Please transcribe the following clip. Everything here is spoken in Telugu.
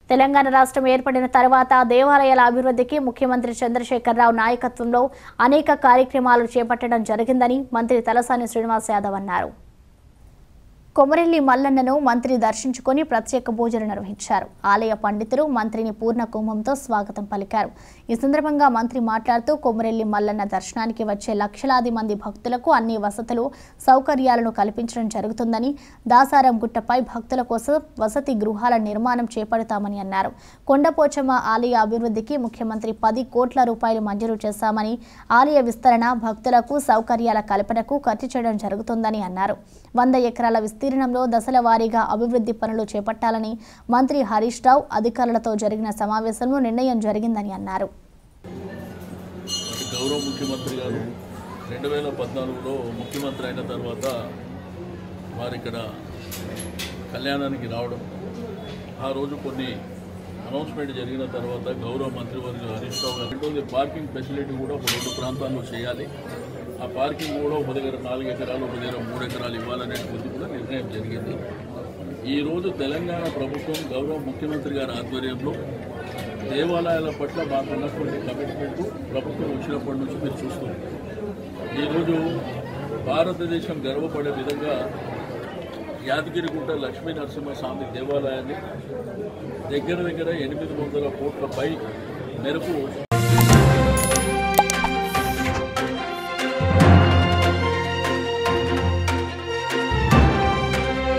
తెలంగాణ రాష్ట్రం ఏర్పడిన తర్వాత దేవాలయాల అభివృద్ధికి ముఖ్యమంత్రి చంద్రశేఖరరావు నాయకత్వంలో అనేక కార్యక్రమాలు చేపట్టడం జరిగిందని మంత్రి తలసాని శ్రీనివాస్ యాదవ్ అన్నారు కొమరెల్లి మల్లన్నను మంత్రి దర్శించుకొని ప్రత్యేక పూజలు నిర్వహించారు ఆలయ పండితులు మంత్రిని పూర్ణ కుంభంతో స్వాగతం పలికారు ఈ సందర్భంగా మంత్రి మాట్లాడుతూ కొమరెల్లి మల్లన్న దర్శనానికి వచ్చే లక్షలాది మంది భక్తులకు అన్ని వసతులు సౌకర్యాలను కల్పించడం జరుగుతుందని దాసారం గుట్టపై భక్తుల కోసం వసతి గృహాల నిర్మాణం చేపడతామని అన్నారు కొండపోచమ్మ ఆలయ అభివృద్ధికి ముఖ్యమంత్రి పది కోట్ల రూపాయలు మంజూరు చేశామని ఆలయ విస్తరణ భక్తులకు సౌకర్యాల కల్పనకు ఖర్చు చేయడం జరుగుతుందని అన్నారు వంద ఎకరాల విస్తీర్ణంలో దశల వారీగా అభివృద్ధి పనులు చేపట్టాలని మంత్రి హరీష్ రావు అధికారులతో జరిగిన సమావేశంలో నిర్ణయం జరిగిందని అన్నారు అటు గౌరవ ముఖ్యమంత్రి గారు రెండు వేల పద్నాలుగులో ముఖ్యమంత్రి అయిన తర్వాత వారు ఇక్కడ కళ్యాణానికి రావడం ఆ రోజు కొన్ని అనౌన్స్మెంట్ జరిగిన తర్వాత గౌరవ మంత్రివర్గ హరీష్ రావు గారు రెండోది పార్కింగ్ ఫెసిలిటీ కూడా ఒక రెండు ప్రాంతాల్లో చేయాలి ఆ పార్కింగ్ కూడా ఒక దగ్గర నాలుగు ఎకరాలు ఒక దగ్గర మూడు ఎకరాలు ఇవ్వాలనేటువంటి కూడా నిర్ణయం జరిగింది ఈ రోజు తెలంగాణ ప్రభుత్వం గౌరవ ముఖ్యమంత్రి గారి ఆధ్వర్యంలో దేవాలయాల పట్ల మాకున్నటువంటి కమిట్మెంట్ ప్రభుత్వం వచ్చినప్పటి నుంచి మీరు చూస్తున్నారు ఈరోజు భారతదేశం గర్వపడే విధంగా యాదగిరిగుట్ట లక్ష్మీ నరసింహస్వామి దేవాలయాన్ని దగ్గర దగ్గర ఎనిమిది వందల కోట్ల పై మేరకు